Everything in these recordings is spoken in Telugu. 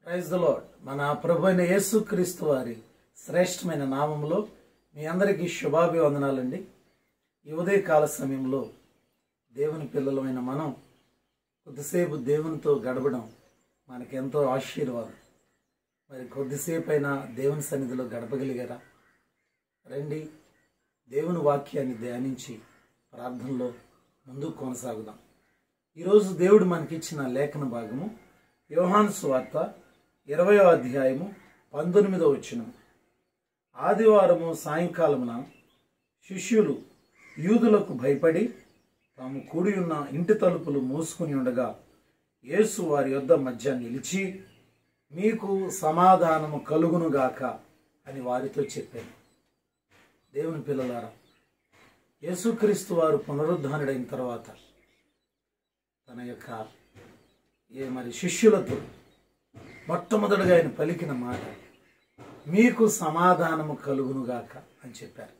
ప్రైజ్ ద లాడ్ మన ప్రభు అయిన యేసుక్రీస్తు వారి శ్రేష్టమైన నామములో మీ అందరికీ శుభాభివందనాలండి ఈ ఉదయకాల సమయంలో దేవుని పిల్లలమైన మనం కొద్దిసేపు దేవునితో గడపడం మనకెంతో ఆశీర్వాదం మరి కొద్దిసేపు అయినా దేవుని సన్నిధిలో గడపగలిగారా రండి దేవుని వాక్యాన్ని ధ్యానించి ప్రార్థనలో ముందుకు కొనసాగుదాం ఈరోజు దేవుడు మనకిచ్చిన లేఖన భాగము యోహాను సువార్త ఇరవయో అధ్యాయము పంతొమ్మిదో వచ్చిన ఆదివారము సాయంకాలమున శిష్యులు యూదులకు భయపడి తాము కూడి ఉన్న ఇంటి తలుపులు మూసుకుని ఉండగా యేసు వారి యొద్ద మధ్య నిలిచి మీకు సమాధానము కలుగునుగాక అని వారితో చెప్పాను దేవుని పిల్లలారా యేసుక్రీస్తు వారు పునరుద్ధానుడైన తర్వాత తన యొక్క ఏ మరి శిష్యులతో మొట్టమొదటిగా ఆయన పలికిన మాట మీకు సమాధానము కలుగునుగాక అని చెప్పారు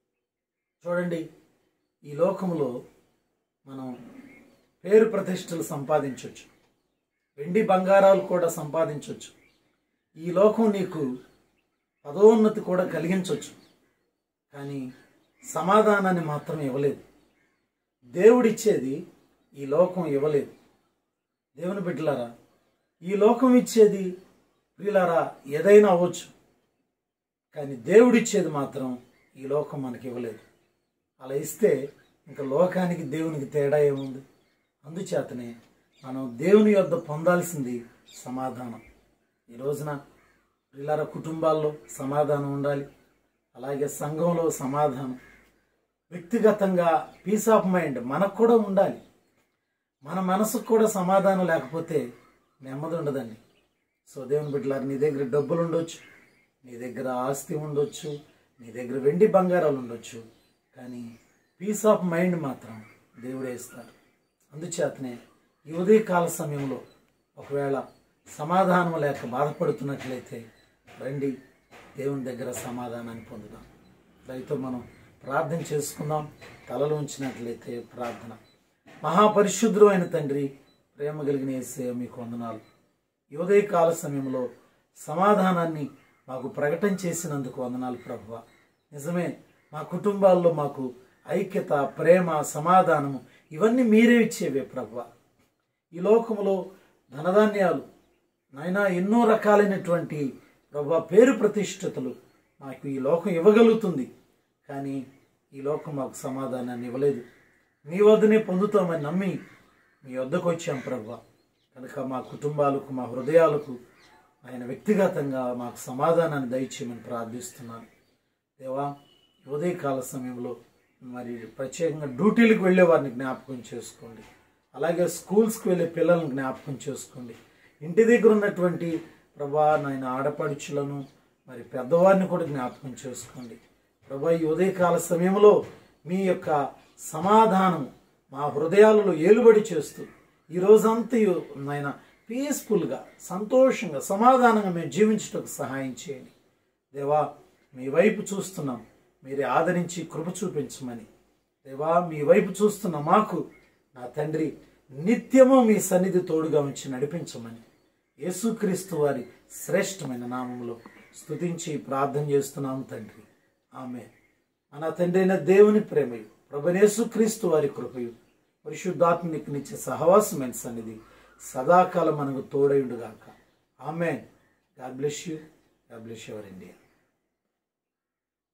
చూడండి ఈ లోకములో మనం పేరు ప్రతిష్టలు సంపాదించవచ్చు వెండి బంగారాలు కూడా సంపాదించవచ్చు ఈ లోకం నీకు పదోన్నతి కూడా కలిగించవచ్చు కానీ సమాధానాన్ని మాత్రం ఇవ్వలేదు దేవుడిచ్చేది ఈ లోకం ఇవ్వలేదు దేవుని బిడ్డలారా ఈ లోకం ఇచ్చేది ప్రియులారా ఏదైనా అవ్వచ్చు కానీ దేవుడిచ్చేది మాత్రం ఈ లోకం మనకి ఇవ్వలేదు అలా ఇస్తే ఇంకా లోకానికి దేవునికి తేడా ఏముంది అందుచేతనే మనం దేవుని యొద్ద పొందాల్సింది సమాధానం ఈ రోజున ప్రియులార కుటుంబాల్లో సమాధానం ఉండాలి అలాగే సంఘంలో సమాధానం వ్యక్తిగతంగా పీస్ ఆఫ్ మైండ్ మనకు కూడా ఉండాలి మన మనసుకు కూడా సమాధానం లేకపోతే నెమ్మది ఉండదండి సో దేవుని బిడ్డలారు నీ దగ్గర డబ్బులు ఉండొచ్చు నీ దగ్గర ఆస్తి ఉండొచ్చు నీ దగ్గర వెండి బంగారాలు ఉండొచ్చు కానీ పీస్ ఆఫ్ మైండ్ మాత్రం దేవుడే ఇస్తారు అందుచేతనే ఈ ఉదయకాల సమయంలో ఒకవేళ సమాధానం లేక బాధపడుతున్నట్లయితే రండి దేవుని దగ్గర సమాధానాన్ని పొందుదాం దయతో మనం ప్రార్థన చేసుకుందాం తలలో ఉంచినట్లయితే ప్రార్థన మహాపరిశుద్ధుడు అయిన తండ్రి ప్రేమ కలిగిన ఏసే మీకు వందనాలు ఈ ఉదయకాల సమయంలో సమాధానాన్ని మాకు ప్రకటన చేసినందుకు వందనాలు ప్రభువ నిజమే మా కుటుంబాల్లో మాకు ఐక్యత ప్రేమ సమాధానము ఇవన్నీ మీరే ఇచ్చేవే ప్రభువ ఈ లోకములో ధనధాన్యాలు నాయన ఎన్నో రకాలైనటువంటి ప్రభు పేరు ప్రతిష్టతలు మాకు ఈ లోకం ఇవ్వగలుగుతుంది కానీ ఈ లోకం మాకు సమాధానాన్ని ఇవ్వలేదు మీ వద్దనే పొందుతామని నమ్మి మీ వద్దకు వచ్చాం ప్రభు కనుక మా కుటుంబాలకు మా హృదయాలకు ఆయన వ్యక్తిగతంగా మాకు సమాధానాన్ని దయచేయమని ప్రార్థిస్తున్నాను దేవా ఉదయకాల సమయంలో మరి ప్రత్యేకంగా డ్యూటీలకు వెళ్ళే వారిని జ్ఞాపకం చేసుకోండి అలాగే స్కూల్స్కి వెళ్ళే పిల్లల్ని జ్ఞాపకం చేసుకోండి ఇంటి దగ్గర ఉన్నటువంటి ప్రభా నాయన ఆడపడుచులను మరి పెద్దవారిని కూడా జ్ఞాపకం చేసుకోండి ప్రభా ఈ ఉదయకాల సమయంలో మీ యొక్క సమాధానం మా హృదయాలలో ఏలుబడి చేస్తూ ఈ రోజంతయు నాయన పీస్ఫుల్గా సంతోషంగా సమాధానంగా మేము జీవించడానికి సహాయం చేయండి దేవా మీ వైపు చూస్తున్నాం మీరే ఆదరించి కృప చూపించమని దేవా మీ వైపు చూస్తున్న మాకు నా తండ్రి నిత్యము మీ సన్నిధి తోడుగా ఉంచి నడిపించమని యేసుక్రీస్తు వారి శ్రేష్టమైన నామంలో స్తుతించి ప్రార్థన చేస్తున్నాము తండ్రి ఆమె మన తండ్రి అయిన దేవుని ప్రేమయు ప్రభనేసుక్రీస్తు వారి కృపయు పరిశుద్ధాత్మనికి నిత్య సహవాసమైన సన్నిధి సదాకాలం మనకు తోడైండుగాక ఆమె God bless you God bless your India